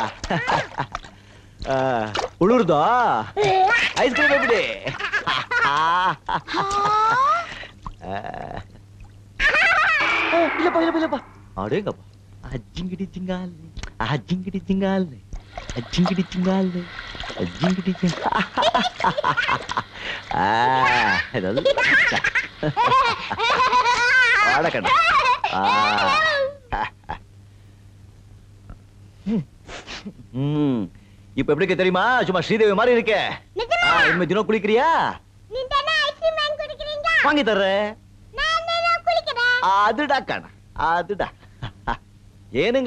ஆ, உளுருதா ஐஸ்கிரீம் எப்படி ஆ. இல்லப்பா இல்லப்பா இல்லப்பா அடேங்கப்பா அஜிங்கிடி சிங்காலே அஜிங்கிடி சிங்காலே அஜிங்கிடி சிங்காலே அஜிங்கிடி சிங்கா ஆ, இதெல்லாம் வாடக்கண்ணா ம் இப்ப எப்படி இருக்கு தெரியுமா சும்மா ஸ்ரீதேவி மாதிரி இருக்க ஆ, இனிமே தினம் குளிக்கிறியா வாங்கி தர்றேன் அதுடா கண்ணா அதுடா ஏனுங்க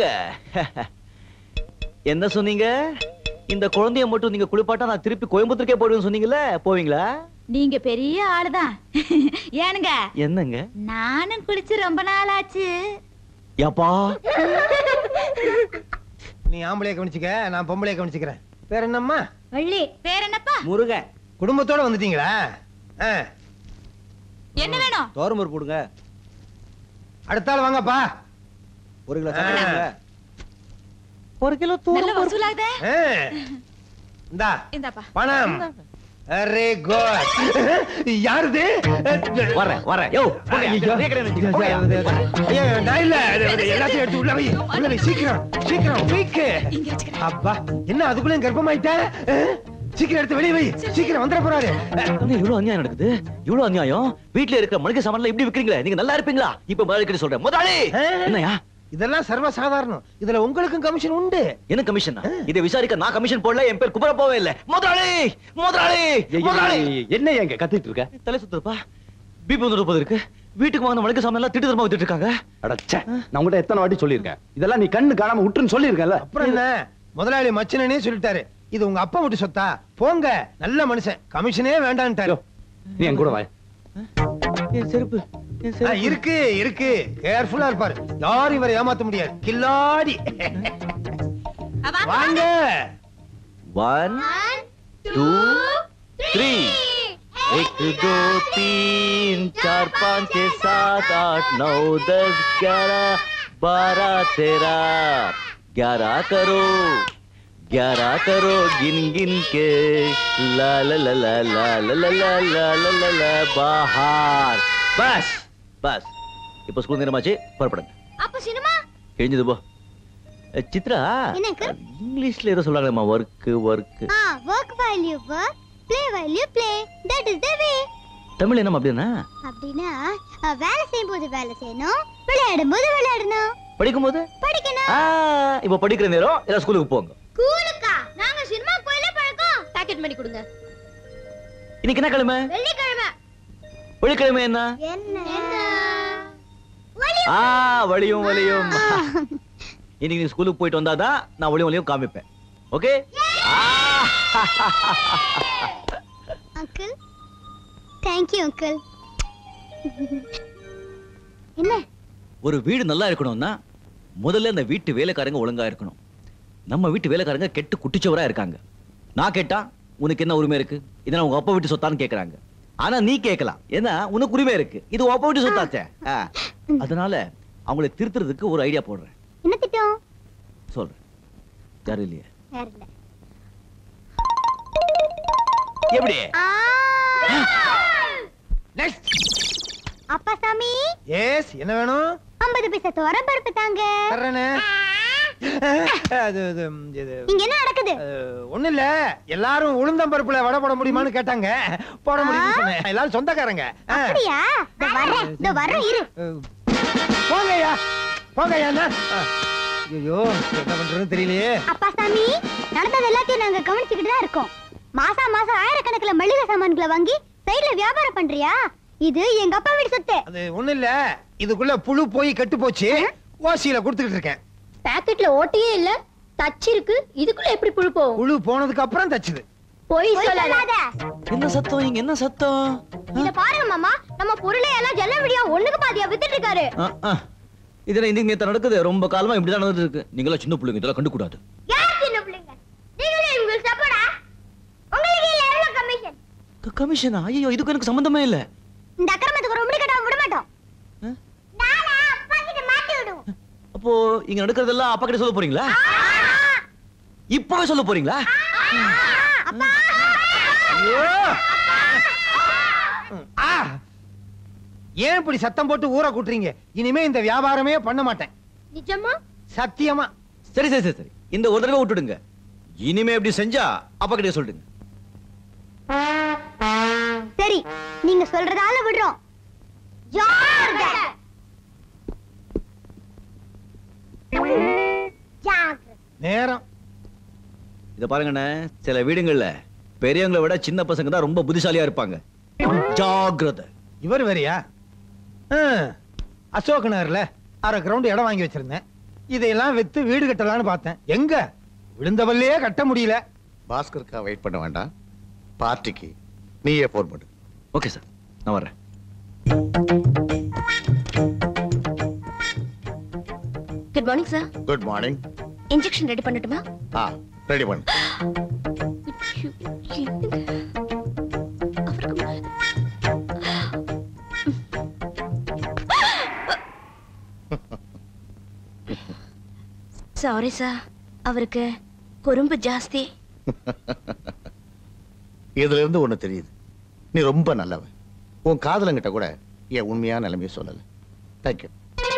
என்ன சொன்னீங்க இந்த குழந்தைய மட்டும் நீங்க குளிப்பாட்டா நான் திருப்பி கோயம்புத்தூருக்கே போடுவேன்னு சொன்னீங்கல்ல போவீங்களா நீங்க பெரிய ஆளுதான் ஏனுங்க என்னங்க நானும் குளிச்சு ரொம்ப நாள் ஆச்சு ஏப்பா நீ ஆம்பளைய கவனிச்சுக்க நான் பொம்பளைய கவனிச்சுக்கிறேன் பேர் என்னம்மா வள்ளி பேர் என்னப்பா முருகன் குடும்பத்தோட வந்துட்டீங்களா ஆ, என்ன வேணும் தோரம்பூர் போடுங்க அடுத்த ஆள் வாங்கப்பா ஒரு கிலோ ஆ. ஒரு கிலோ நல்ல வசூலாகுதே ஆ. இந்தா இந்தாப்பா பணம் அரே குட் யாருது வரேன் வரேன் யோ போங்க. ஐயோ. நிறைய கடை நிறுத்திக்க. போங்க. ஐயோ, நான் இல்ல அது, அது, எல்லாத்தையும் எடுத்து உள்ள வை உள்ள வை சீக்கிரம் சீக்கிரம் குயிக்கு அப்பா என்ன அதுக்குள்ளேயும் கர்ப்பமாயிட்ட ஆ? சீக்கிரம் எடுத்து வெளியே வை சீக்கிரம் வந்துட போறாரு அங்க இவ்வளவு அநியாயம் நடக்குது இவ்வளவு அநியாயம் வீட்ல இருக்கிற மளிகை சாமான்ல இப்படி விக்கிறீங்களே நீங்க நல்லா இருப்பீங்களா இப்ப முதலாளி சொல்றேன் முதலாளி என்னையா இதெல்லாம் சர்வ சாதாரணம் இதுல உங்களுக்கும் கமிஷன் உண்டு என்ன கமிஷன் இதை விசாரிக்க நான் கமிஷன் போடல என் பேர் குபர போவே இல்ல முதலாளி முதலாளி முதலாளி என்ன எங்க கத்திட்டு இருக்க தலை சுத்துப்பா பிபி வந்து போது இருக்கு வீட்டுக்கு வாங்கின மளிகை சாமான் எல்லாம் திட்டு தரமா வித்துட்டு இருக்காங்க அடச்சே நான் உங்கள்ட்ட எத்தனை வாட்டி சொல்லியிருக்கேன் இதெல்லாம் நீ கண்ணு காணாம விட்டுன்னு சொல்லியிருக்கேன்ல அப்புறம் என்ன முதலாளி மச்சனனே சொல்லிட்டாரு இது உங்க அப்பா விட்டு சொத்தா போங்க நல்ல மனுஷன் கமிஷனே வேண்டான்ட்டாரு நீ என் கூட வா என் செருப்பு ஆ, இருக்கு இருக்கு கேர்ஃபுல்லா இருப்பாரு யாரும் இவரை ஏமாத்த முடியாது கில்லாடி வாங்க वन टू थ्री एक दो तीन चार पाँच छह सात आठ नौ दस ग्यारह बारह तेरह ग्यारह करो ग्यारह करो गिन गिन के ला ला ला ला ला ला ला ला ला ला ला ला बाहर बस बस இப்போ ஸ்கூல் நேரமாச்சு புறப்படுங்க அப்ப சினிமா கிழிஞ்சது போ அஹ், சித்ரா என்னங்க? இங்கிலீஷ்ல ஏதோ சொல்றாங்களேம்மா work work ah work while you work play while you play that is the way Tamil என்னம்மா அப்படின்னா அப்படின்னா அ, வேலை செய்யும் போது வேலை செய்யணும் விளையாடும் போது விளையாடணும் படிக்கும்போது படிக்கணும் ஆ, இப்ப படிக்கிற நேரம் எல்லாம் ஸ்கூலுக்கு போங்க கூலுக்கா நாங்க சினிமா போயில பழக்கம் பாக்கெட் மணி கொடுங்க இன்னைக்கு என்ன கிழமை வெள்ளிக்கிழமை வெள்ளிக்கிழமை என்ன என்ன ஆ வலியும் வலியும் இன்னைக்கு நீ ஸ்கூலுக்கு போயிட்டு வந்தாதான் நான் வலியும் வலியும் காமிப்பேன் okay uncle thank you uncle என்ன ஒரு வீடு நல்லா இருக்கணும்னா முதல்ல அந்த வீட்டு வேலைக்காரங்க ஒழுங்கா இருக்கணும் நம்ம வீட்டு வேலைக்காரங்க கெட்டு குட்டிச்சவரா இருக்காங்க நான் கேட்டா உனக்கு என்ன உரிமை இருக்கு இதெல்லாம் உங்க அப்பா வீட்டு சொத்தான்னு கேக்குறாங்க ஆனா நீ கேட்கலாம் ஏன்னா உனக்கு உரிமை இருக்கு இது உன் அப்பா வீட்டு சொத்தாச்சே ஆ. அதனால அவங்களை திருத்துறதுக்கு ஒரு ஐடியா போடுறேன் என்ன திட்டம் சொல்றேன் யாரும் இல்லையா வேற இல்ல எப்படி அப்பா சாமி எஸ் என்ன வேணும் ஐம்பது பைசா தோர பருப்பு தாங்க தர்றேனே அது இது, இது இங்க என்ன நடக்குது ஒண்ணு இல்ல எல்லாரும் உளுந்தம் பருப்புல வடை போட முடியுமான்னு கேட்டாங்க போட முடியும்னு சொன்னேன் எல்லாரும் சொந்தக்காரங்க ஆ. அப்படியா இதோ வர்றேன் இதோ வர்றேன் இரு போங்கய்யா போங்கய்யா அண்ணா. ஆ. ஐயோ என்ன பண்றதுன்னு தெரியலையே அப்பா சாமி நடந்தது எல்லாத்தையும் நாங்க கவனிச்சுக்கிட்டு தான் இருக்கோம் மாசா மாசம் ஆயிரக்கணக்குல மளிகை சாமான்களை வாங்கி சைடுல வியாபாரம் பண்றியா இது எங்க அப்பா வீடு சொத்து அது ஒண்ணு இல்ல இதுக்குள்ள புழு போய் கெட்டு போச்சு ஓசியில கொடுத்துக்கிட்டு இருக்கேன் பாக்கெட்ல ஓட்டையே இல்ல தச்சு இருக்கு இதுக்குள்ள எப்படி புழு போகும் புழு போனதுக்கு அப்புறம் தச்சுது போய் சொல்லாத என்ன சத்தம் இங்க என்ன சத்தம் இத பாருங்க மாமா நம்ம பொருளை எல்லாம் ஜல்ல விடியா ஒண்ணுக்கு பாதியா வித்துட்டு இருக்காரு ஆ, ஆ. இதுல இன்னைக்கு நேத்து நடக்குது ரொம்ப காலமா இப்படிதான் நடந்துட்டு இருக்கு நீங்களா சின்ன பிள்ளைங்க இதெல்லாம் கண்டுக்கூடாது யார் சின்ன பிள்ளைங்க நீங்களே உங்களுக்கு சப்போடா உங்களுக்கு இல்ல எவ்வளவு கமிஷன் கமிஷனா ஐயோ இதுக்கு எனக்கு சம்பந்தமே இல்ல இந்த அக்கிரமத்துக்கு ரொம்ப கட்டாம விட மாட்டோம் நானா அப்பா கிட்ட மாட்டி விடுவோம் அப்போ இங்க நடக்கிறதெல்லாம் அப்பா கிட்ட சொல்ல போறீங்களா இப்பவே சொல்ல போறீங்களா ஐயோ! ஆ! ஏன் இப்படி சத்தம் போட்டு ஊரை கூட்டுறீங்க இனிமே இந்த வியாபாரமே பண்ண மாட்டேன் நிஜமா சத்தியமா சரி சரி சரி சரி இந்த ஒரு தடவை விட்டுடுங்க இனிமே இப்படி செஞ்சா அப்பா கிட்ட சொல்லிடுங்க சரி நீங்க சொல்றதால விடுறோம் ஜாகிரதை ஜாகிரதை நேரம் இத பாருங்கண்ணே சில வீடுங்கள்ல பெரியவங்களை விட சின்ன பசங்க தான் ரொம்ப புத்திசாலியா இருப்பாங்க ஜாக்கிரதை இவர் வேறயா ஆ, அசோக் நகர்ல அரை கிரவுண்ட் இடம் வாங்கி வச்சிருந்தேன் இதையெல்லாம் வித்து வீடு கட்டலாம்னு பார்த்தேன் எங்க விழுந்தவல்லையே கட்ட முடியல பாஸ்கருக்கா வெயிட் பண்ண வேண்டாம் பார்ட்டிக்கு நீயே போன் பண்ணு ஓகே சார் நான் வர்றேன் good morning sir good morning injection ready பண்ணட்டுமா ஆ ரெடி பண்ணு சாரி சார் அவருக்கு குறும்பு ஜாஸ்தி இதுல இருந்து ஒண்ணு தெரியுது நீ ரொம்ப நல்லவன் உன் காதலங்கிட்ட கூட என் உண்மையான நிலைமையை சொல்லல தேங்க்யூ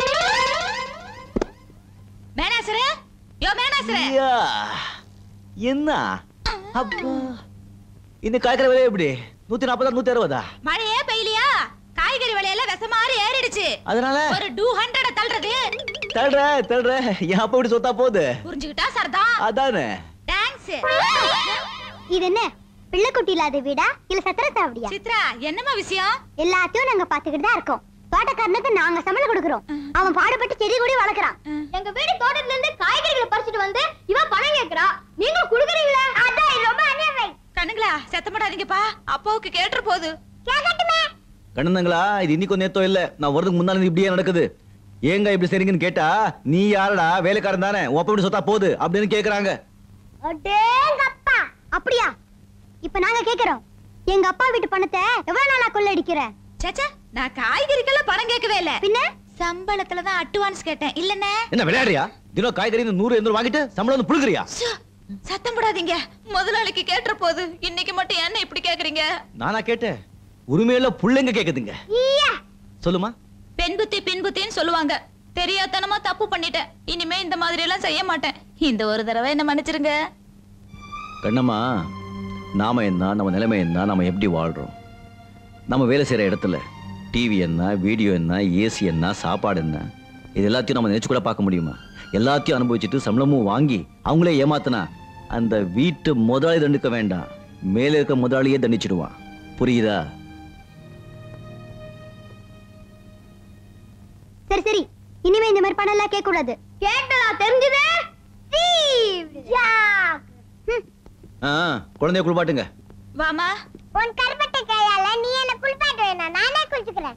மேனாசரே யோ மேனாசரே ஐயா, என்ன அப்பா இந்த காய்கறி விலை எப்படி நூத்தி நாற்பதா நூத்தி அறுபதா மழையே பெய்யலையா காய்கறி விலையெல்லாம் விச மாதிரி ஏறிடுச்சு அதனால ஒரு டூ ஹண்ட்ரட் தள்ளுறது தள்ளுற தள்ளுற என் அப்பா இப்படி சொத்தா போகுது புரிஞ்சுக்கிட்டா சரதான் அதானே தேங்க்ஸ் இது என்ன பிள்ளைக்குட்டி இல்லாத வீடா இல்ல சத்திர சாவடியா சித்ரா என்னமா விஷயம் எல்லாத்தையும் நாங்க பாத்துக்கிட்டு தான் இருக்கோம் தோட்டக்காரனுக்கு நாங்க சம்பளம் கொடுக்கறோம் அவன் பாடுபட்டு செடி கொடி வளர்க்கறான் எங்க வீடு தோட்டத்துல இருந்து காய்கறிகளை பறிச்சுட்டு வந்து இவன் பணம் கேக்குறா நீங்க குடுக்குறீங்களா அதான் இது ரொம்ப அநியாயம் கண்ணுங்களா செத்தப்படாதீங்கப்பா அப்பாவுக்கு கேட்டுற போகுது கேட்கட்டுமே கண்ணந்தங்களா இது இன்னைக்கு நேத்தோ இல்ல நான் வரதுக்கு முன்னால இருந்து இப்படியே நடக்குது ஏங்க இப்படி சரிங்கன்னு கேட்டா நீ யாரடா வேலைக்காரன் தானே உன் அப்பா இப்படி சொத்தா போகுது அப்படின்னு கேக்குறாங்க அடேங்கப்பா அப்படியா இப்ப நாங்க கேக்குறோம் எங்க அப்பா வீட்டு பணத்தை எவ்வளவு நாளா கொள்ளடிக்கிற சேச்சா நான் காய்கறிக்கெல்லாம் பணம் கேட்கவே இல்ல பின்ன சம்பளத்துல தான் அட்வான்ஸ் கேட்டேன் இல்லனே என்ன விளையாடுறியா தினம் காய்கறி இந்த நூறு எந்திரம் வாங்கிட்டு சம்பளம் வந்து புழுகுறியா சத்தம் போடாதீங்க முதலாளிக்கு கேட்டுற போது இன்னைக்கு மட்டும் என்ன இப்படி கேக்குறீங்க நானா கேட்டேன் உரிமையில புள்ளைங்க கேக்குதுங்க சொல்லுமா பெண் புத்தி பின் புத்தின்னு சொல்லுவாங்க தெரியாதனமா தப்பு பண்ணிட்டேன் இனிமே இந்த மாதிரி எல்லாம் செய்ய மாட்டேன் இந்த ஒரு தடவை என்ன மன்னிச்சிருங்க கண்ணம்மா நாம என்ன நம்ம நிலைமை என்ன நம்ம எப்படி வாழ்றோம் நம்ம வேலை செய்யற இடத்துல டிவி என்ன வீடியோ என்ன ஏசி என்ன சாப்பாடு என்ன இது எல்லாத்தையும் நம்ம நினைச்சு கூட பார்க்க முடியுமா எல்லாத்தையும் அனுபவிச்சுட்டு சம்பளமும் வாங்கி அவங்களே ஏமாத்தினா அந்த வீட்டு முதலாளி தண்டிக்க வேண்டாம் மேலே இருக்க முதலாளியே தண்டிச்சிடுவான் புரியுதா சரி சரி இனிமே இந்த மாதிரி பணம் எல்லாம் கேட்க கூடாது கேட்டதா தெரிஞ்சது ஆ குழந்தைய குளிப்பாட்டுங்க வாமா உன் கருப்பட்ட கையால நீ என்ன குளிப்பாட்ட வேணாம் நானே குளிச்சுக்கிறேன்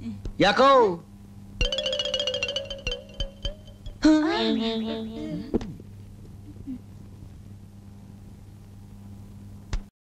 யாக்கோ